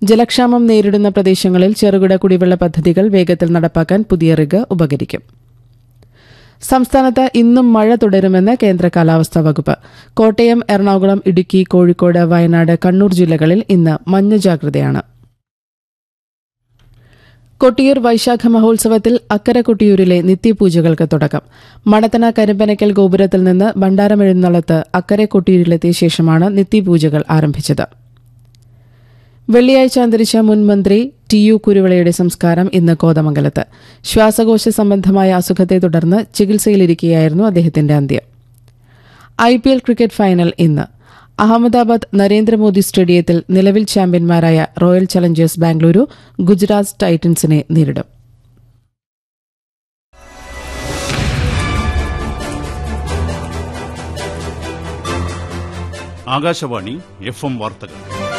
ജലക്ഷാമം നേരിടുന്ന പ്രദേശങ്ങളിൽ ചെറുകിട കുടിവെള്ള പദ്ധതികൾ വേഗത്തിൽ നടപ്പാക്കാൻ പുതിയ റിഗ് ഉപകരിക്കും സംസ്ഥാനത്ത് ഇന്നും മഴ തുടരുമെന്ന് കേന്ദ്ര കാലാവസ്ഥാ വകുപ്പ് കോട്ടയം എറണാകുളം ഇടുക്കി കോഴിക്കോട് വയനാട് കണ്ണൂർ ജില്ലകളിൽ ഇന്ന് മഞ്ഞ ജാഗ്രതയാണ് കൊട്ടിയൂർ വൈശാഖ മഹോത്സവത്തിൽ അക്കര കൊട്ടിയൂരിലെ നിത്യപൂജകൾക്ക് തുടക്കം മണത്തന കരിമ്പനക്കൽ ഗോപുരത്തിൽ നിന്ന് ഭണ്ഡാരമെഴുന്നള്ളത്ത് അക്കരെ കൊട്ടിയൂരിലെത്തിയ ശേഷമാണ് നിത്യപൂജകൾ ആരംഭിച്ചത് വെള്ളിയാഴ്ച അന്തരിച്ച മുൻ മന്ത്രി ടി യു കുരുവിളയുടെ സംസ്കാരം ഇന്ന് കോതമംഗലത്ത് ശ്വാസകോശ സംബന്ധമായ അസുഖത്തെ തുടർന്ന് ചികിത്സയിലിരിക്കെയായിരുന്നു അദ്ദേഹത്തിന്റെ അന്ത്യം I P L cricket final ഇന്ന് അഹമ്മദാബാദ് നരേന്ദ്രമോദി സ്റ്റേഡിയത്തിൽ നിലവിൽ ചാമ്പ്യന്മാരായ റോയൽ ചലഞ്ചേഴ്സ് ബാംഗ്ലൂരു ഗുജറാത്ത് ടൈറ്റൻസിനെ നേരിടും ആകാശവാണി എഫ് എം വാർത്തകൾ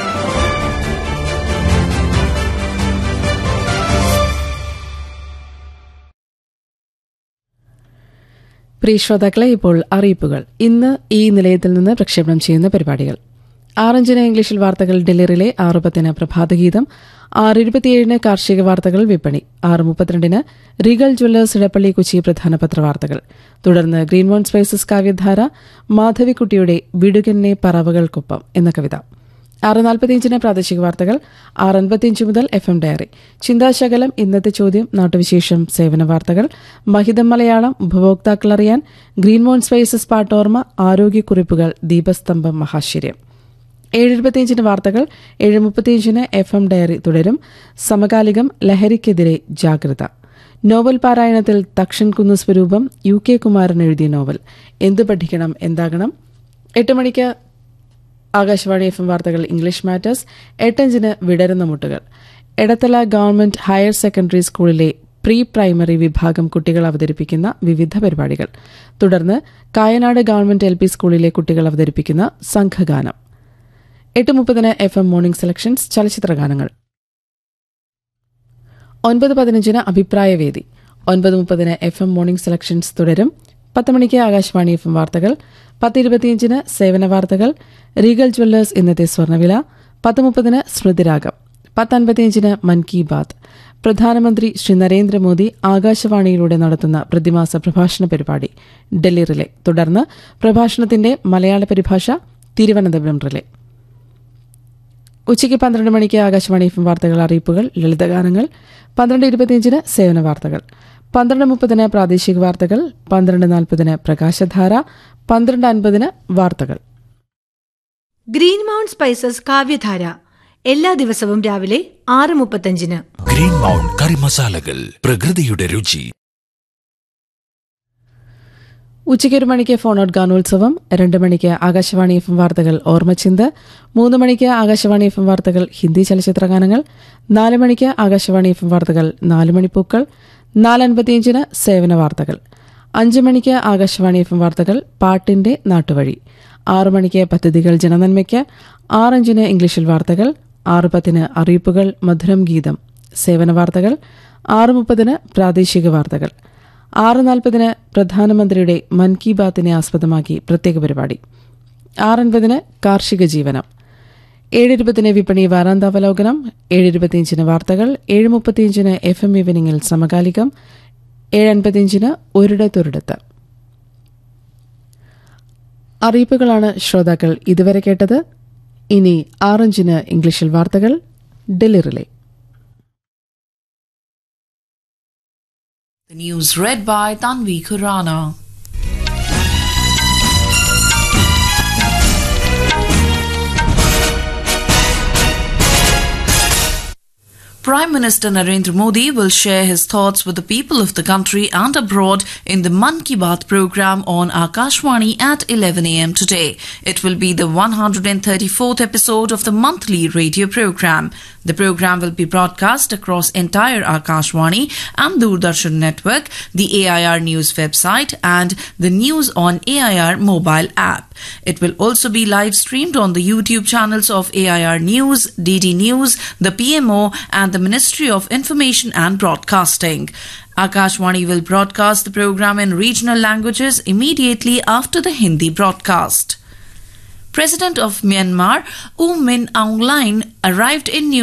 പ്രിയ ശ്രോതാക്കളെ ഇപ്പോൾ അറിയിപ്പുകൾ ഇന്ന് ഈ നിലയത്തിൽ നിന്ന് പ്രക്ഷേപണം ചെയ്യുന്ന പരിപാടികൾ ആറഞ്ചിന് ഇംഗ്ലീഷിൽ വാർത്തകൾ ഡെലിറിലെ ആറ് പത്തിന് പ്രഭാതഗീതം ആറ് ഇരുപത്തിയേഴിന് കാർഷിക വാർത്തകൾ വിപണി ആറ് മുപ്പത്തിരണ്ടിന് റീഗൽ ജ്വല്ലേഴ്സ് ഇടപ്പള്ളി കൊച്ചി പ്രധാന പത്രവാർത്തകൾ തുടർന്ന് ഗ്രീൻമോൺ സ്പൈസസ് കാവ്യധാര മാധവിക്കുട്ടിയുടെ വിടുകന്നെ പറവകൾക്കൊപ്പം എന്ന കവിത ആറ് നാൽപ്പത്തിയഞ്ചിന് പ്രാദേശിക വാർത്തകൾ ആറ് അൻപത്തിയഞ്ച് മുതൽ എഫ് എം ഡയറി ചിന്താശകലം ഇന്നത്തെ ചോദ്യം നാട്ടുവിശേഷം സേവന വാർത്തകൾ മഹിതം മലയാളം ഉപഭോക്താക്കൾ അറിയാൻ ഗ്രീൻമോൺ സ്പൈസസ് പാട്ടോർമ ആരോഗ്യക്കുറിപ്പുകൾ ദീപസ്തംഭം മഹാശ്ചര്യം ഏഴ് ഇരുപത്തിയഞ്ചിന് വാർത്തകൾ ഏഴ് മുപ്പത്തിയഞ്ചിന് എഫ് എം ഡയറി തുടരും സമകാലികം ലഹരിക്കെതിരെ ജാഗ്രത നോവൽ പാരായണത്തിൽ തക്ഷൻ കുന്ന് സ്വരൂപം യു കെ കുമാരൻ എഴുതിയ നോവൽ എന്തു പഠിക്കണം എന്താകണം എട്ട് മണിക്ക് ആകാശവാണി എഫ് എം വാർത്തകൾ ഇംഗ്ലീഷ് മാറ്റേഴ്സ് എട്ടഞ്ചിന് വിടരുന്ന മുട്ടുകൾ എടത്തല ഗവൺമെന്റ് ഹയർ സെക്കൻഡറി സ്കൂളിലെ പ്രീ പ്രൈമറി വിഭാഗം കുട്ടികൾ അവതരിപ്പിക്കുന്ന വിവിധ പരിപാടികൾ തുടർന്ന് കായനാട് ഗവൺമെന്റ് എൽ പി സ്കൂളിലെ കുട്ടികൾ അവതരിപ്പിക്കുന്ന സംഘഗാനം എട്ട് മുപ്പതിന് എഫ് എം മോർണിംഗ് സെലക്ഷൻസ് ചലച്ചിത്രഗാനങ്ങൾ ഒൻപത് പതിനഞ്ചിന് അഭിപ്രായവേദി ഒൻപത് മുപ്പതിന് എഫ് എം മോർണിംഗ് സെലക്ഷൻസ് തുടരും പത്ത് മണിക്ക് ആകാശവാണി എഫ് എം വാർത്തകൾ പത്ത് ഇരുപത്തിയഞ്ചിന് സേവന വാർത്തകൾ റീഗൽ ജ്വല്ലേഴ്സ് ഇന്നത്തെ സ്വർണ്ണവില പത്ത് മുപ്പതിന് സ്മൃതിരാഗം പത്ത് അൻപത്തിയഞ്ചിന് മൻ കി ബാത് പ്രധാനമന്ത്രി ശ്രീ നരേന്ദ്രമോദി ആകാശവാണിയിലൂടെ നടത്തുന്ന പ്രതിമാസ പ്രഭാഷണ പരിപാടി ഡൽഹി റിലേ തുടർന്ന് പ്രഭാഷണത്തിന്റെ മലയാള പരിഭാഷ തിരുവനന്തപുരം റിലേ ഉച്ചയ്ക്ക് പന്ത്രണ്ട് മണിക്ക് ആകാശവാണി എഫ് എം വാർത്തകൾ അറിയിപ്പുകൾ ലളിതഗാനങ്ങൾ പന്ത്രണ്ട് ഇരുപത്തിയഞ്ചിന് സേവന വാർത്തകൾ പന്ത്രണ്ട് മുപ്പതിന് പ്രാദേശിക വാർത്തകൾ പന്ത്രണ്ട് നാൽപ്പതിന് പ്രകാശധാര പന്ത്രണ്ട് അൻപതിന് വാർത്തകൾ ഗ്രീൻ മൗണ്ട് സ്പൈസസ് കാവ്യധാര എല്ലാ ദിവസവും രാവിലെ ആറ് മുപ്പത്തഞ്ചിന് ഗ്രീൻ മൗണ്ട് കറി മസാലകൾ പ്രകൃതിയുടെ രുചി ഉച്ചയ്ക്ക് ഒരു മണിക്ക് ഫോൺ ഔട്ട് ഗാനോത്സവം രണ്ട് മണിക്ക് ആകാശവാണി എഫ് എം വാർത്തകൾ ഓർമ്മച്ചിന്ത് മൂന്ന് മണിക്ക് ആകാശവാണി എഫ് എം വാർത്തകൾ ഹിന്ദി ചലച്ചിത്ര ഗാനങ്ങൾ നാല് മണിക്ക് ആകാശവാണി എഫ് എം വാർത്തകൾ നാല് മണിപ്പൂക്കൾ നാല് അൻപത്തിയഞ്ചിന് സേവന വാർത്തകൾ അഞ്ച് മണിക്ക് ആകാശവാണി എഫ് എം വാർത്തകൾ പാട്ടിന്റെ നാട്ടുവഴി ആറു മണിക്ക് പദ്ധതികൾ ജനനന്മയ്ക്ക് ആറഞ്ചിന് ഇംഗ്ലീഷിൽ വാർത്തകൾ ആറ് പത്തിന് അറിയിപ്പുകൾ മധുരം ഗീതം സേവന വാർത്തകൾ ആറ് മുപ്പതിന് പ്രാദേശിക വാർത്തകൾ ആറ് നാൽപ്പതിന് പ്രധാനമന്ത്രിയുടെ മൻ കി ബാത്തിനെ ആസ്പദമാക്കി പ്രത്യേക പരിപാടി ആറൻപതിന് കാർഷിക ജീവനം ഏഴ് ഇരുപതിന് വിപണി വാരാന്താവലോകനം ഏഴ് ഇരുപത്തിയഞ്ചിന് വാർത്തകൾ ഏഴ് മുപ്പത്തിയഞ്ചിന് എഫ് എം ഈവനിങ്ങിൽ സമകാലികം ഏഴ് അൻപത്തിയഞ്ചിന് ഒരിടത്തൊരിടത്ത് അറിയിപ്പുകളാണ് ശ്രോതാക്കൾ ഇതുവരെ കേട്ടത് ഇനി ആറഞ്ചിന് ഇംഗ്ലീഷിൽ വാർത്തകൾ ഡെലിറിലെ The news read by Tanvi Khurana. Prime Minister Narendra Modi will share his thoughts with the people of the country and abroad in the Man Ki Baat program on Akashwani at 11 a.m. today. It will be the 134th episode of the monthly radio program. The program will be broadcast across entire Akashwani and Doordarshan network, the AIR News website and the News on AIR mobile app. It will also be live streamed on the YouTube channels of AIR News, DD News, the PMO and the Ministry of Information and Broadcasting. Akashwani will broadcast the program in regional languages immediately after the Hindi broadcast. President of Myanmar, U Min Aung Hlaing, arrived in New